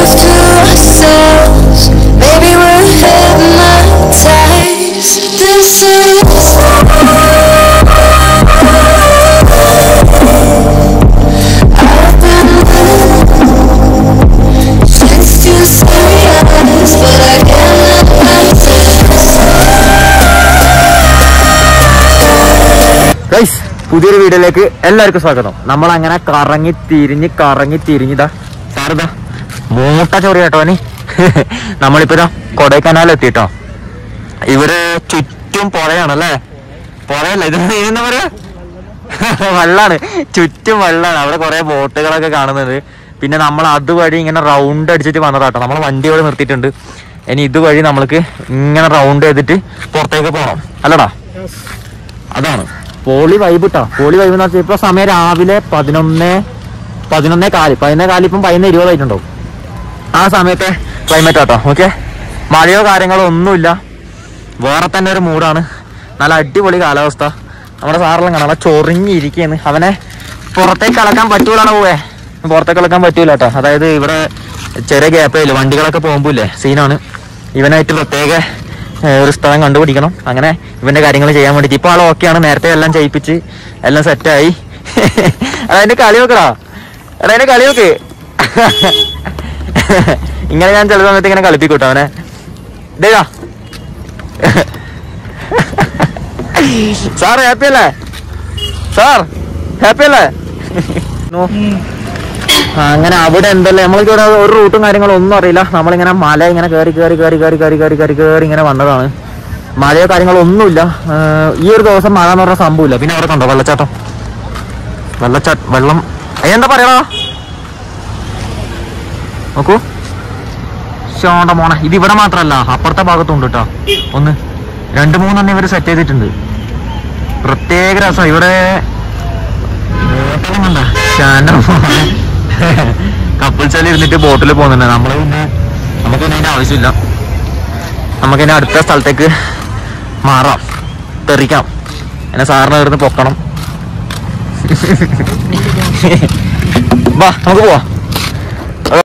left to ourselves. Maybe we're hypnotized. This is. I've been living. Shit's too serious, but I can't let guys പുതിയൊരു വീഡിയോയിലേക്ക് എല്ലാവർക്കും സ്വാഗതം നമ്മൾ അങ്ങനെ കറങ്ങി തിരിഞ്ഞ് കറങ്ങി തിരിഞ്ഞിതാ സാറിതാ മൂട്ട ചൊറി കേട്ടോന് നമ്മളിപ്പോ ഇതാ കൊടൈക്കനാൽ എത്തിട്ടോ ഇവിടെ ചുറ്റും പുഴയാണല്ലേ പുഴയല്ല ഇത് എന്താ പറയാ വെള്ളാണ് ചുറ്റും വെള്ളാണ് അവിടെ കുറെ ബോട്ടുകളൊക്കെ കാണുന്നുണ്ട് പിന്നെ നമ്മൾ അതുവഴി ഇങ്ങനെ റൗണ്ട് അടിച്ചിട്ട് വന്നതാട്ടോ നമ്മൾ വണ്ടി ഇവിടെ നിർത്തിയിട്ടുണ്ട് ഇനി ഇതുവഴി നമ്മൾക്ക് ഇങ്ങനെ റൗണ്ട് ചെയ്തിട്ട് പുറത്തേക്ക് പോകണം അല്ലടാ അതാണ് പോളി വൈബ് ഇട്ടാ പോളി വൈബ് എന്ന് വെച്ചാൽ ഇപ്പൊ സമയം രാവിലെ പതിനൊന്ന് പതിനൊന്നേ കാല് പതിനൊന്നേ കാല് ഇപ്പം പതിനൊന്ന് ഇരുപതായിട്ടുണ്ടാവും ആ സമയത്തെ ക്ലൈമറ്റ് ആട്ടോ ഓക്കെ മഴയോ കാര്യങ്ങളോ ഒന്നുമില്ല വേറെ തന്നെ ഒരു മൂഡാണ് നല്ല അടിപൊളി കാലാവസ്ഥ നമ്മുടെ സാറെല്ലാം കാണാം ചൊറിഞ്ഞിരിക്കുകയാണ് അവനെ പുറത്തേക്ക് കളക്കാൻ പറ്റൂലാണ് പോവേ പുറത്തേക്ക് കളക്കാൻ പറ്റൂല കേട്ടോ അതായത് ഇവിടെ ചെറിയ ഗ്യാപ്പേ ഇല്ല വണ്ടികളൊക്കെ പോകുമ്പോല്ലേ സീനാണ് ഇവനായിട്ട് പ്രത്യേക ഏഹ്, ഒരു സ്ഥലം കണ്ടുപിടിക്കണം അങ്ങനെ ഇവന്റെ കാര്യങ്ങൾ ചെയ്യാൻ വേണ്ടിയിട്ട് ഇപ്പോൾ ആൾ ഓക്കെയാണ് നേരത്തെ എല്ലാം ചെയ്യിപ്പിച്ച് എല്ലാം സെറ്റായി അതതിന്റെ കളി നോക്കടാ എടാ അതിന്റെ കളി നോക്ക് ഇങ്ങനെ ഞാൻ ചില സമയത്ത് ഇങ്ങനെ കളിപ്പിക്കൂട്ടോ അവനെ ഇതേതാ സാർ ഹാപ്പി അല്ലേ സാർ ഹാപ്പി അല്ലേ നോ. ആ, അങ്ങനെ അവിടെ എന്തല്ലേ നമ്മൾക്ക് ഇവിടെ ഒരു റൂട്ടും കാര്യങ്ങളും ഒന്നും അറിയില്ല നമ്മളിങ്ങനെ മല ഇങ്ങനെ കയറി കയറി കയറി കയറി കയറി കയറി കയറി കയറി ഇങ്ങനെ വന്നതാണ് മഴയോ കാര്യങ്ങളോ ഒന്നുമില്ല ആ, ഈ ഒരു ദിവസം മഴ എന്ന് പറഞ്ഞ സംഭവമില്ല പിന്നെ അവിടെ കണ്ടോ വെള്ളച്ചാട്ടം വെള്ളച്ചാട്ട വെള്ളം അയ്യ, എന്താ പറയണോ നോക്കൂ ഷോണ്ട മോണ ഇത് ഇവിടെ മാത്രല്ല അപ്പുറത്തെ ഭാഗത്തും ഉണ്ട് കേട്ടോ ഒന്ന് രണ്ട് മൂന്നെണ്ണം ഇവര് സെറ്റ് ചെയ്തിട്ടുണ്ട് പ്രത്യേക രസം ഇവിടെ കപ്പിൾസിൽ ഇരുന്നിട്ട് ബോട്ടിൽ പോകുന്നുണ്ട് നമ്മള് പിന്നെ നമുക്ക് പിന്നെ അതിന്റെ ആവശ്യമില്ല നമുക്ക് ഇനി അടുത്ത സ്ഥലത്തേക്ക് മാറാം തെറിക്കാം എന്നെ സാറിന് ഇവിടുന്ന് പൊക്കണം വാ നമുക്ക് പോവാം